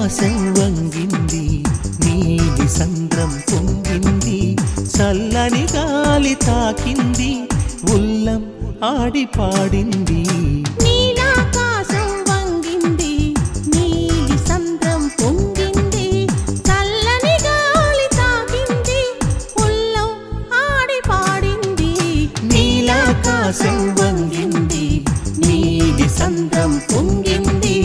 నీలాకాశం వంగింది నీలి సంద్రం పొంగింది చల్లని గాలి తాకింది ఉల్లం ఆడి పాడింది నీలాకాశం వంగింది నీలి సంద్రం పొంగింది చల్లని గాలి తాకింది ఉల్లం ఆడి పాడింది నీలాకాశం వంగింది నీలి సంద్రం పొంగింది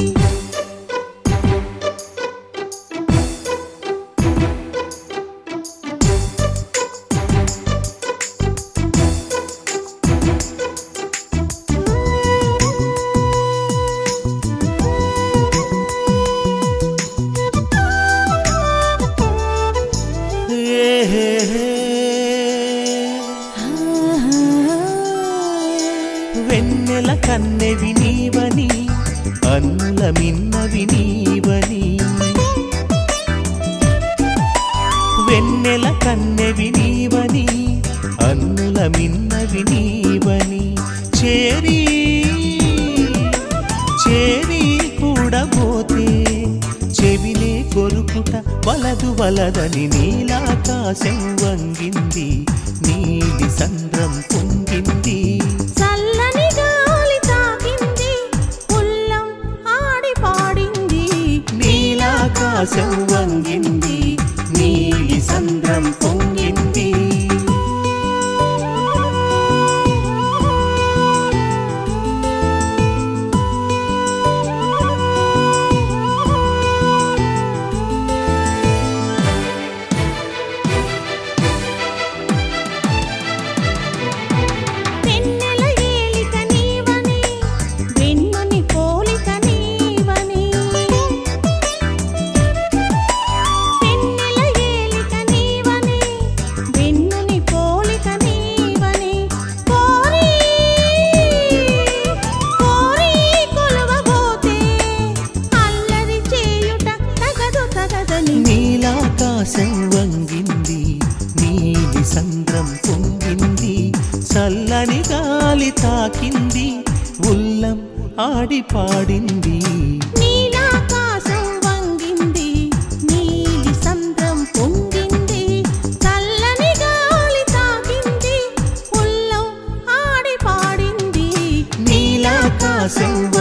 వెన్నెల కన్నెవి నీవని అన్నుల మిన్నవి నీవని వెన్నెల కన్నెవి నీవని అన్నుల మిన్నవి నీవని చేరి చేరి కూడబోతే చెవినే కొరుకుట వలదు వలదని నీలాకాశం వంగింది నీలి సంద్రం పొంగింది చల్లని గాలి తాకింది ఉల్లం ఆడి పాడింది నీలాకాశం వంగింది నీలి సంద్రం పొంగింది వెన్నెల ఏలిక నీవని వెన్నుని పోలిక నీవని వెన్నెల ఏలిక నీవని వెన్నుని పోలిక నీవని కోరి కోరి కొలవబోతే అల్లరి చేయుట తగదు తగదని నీలాకాశం వంగింది నీలి సంద్రం పొంగింది చల్లని గాలి తాకింది ఉల్లం ఆడి పాడింది నీలాకాశం వంగింది నీలి సంద్రం పొంగింది చల్లని గాలి తాకింది ఉల్లం ఆడి పాడింది నీలాకాశం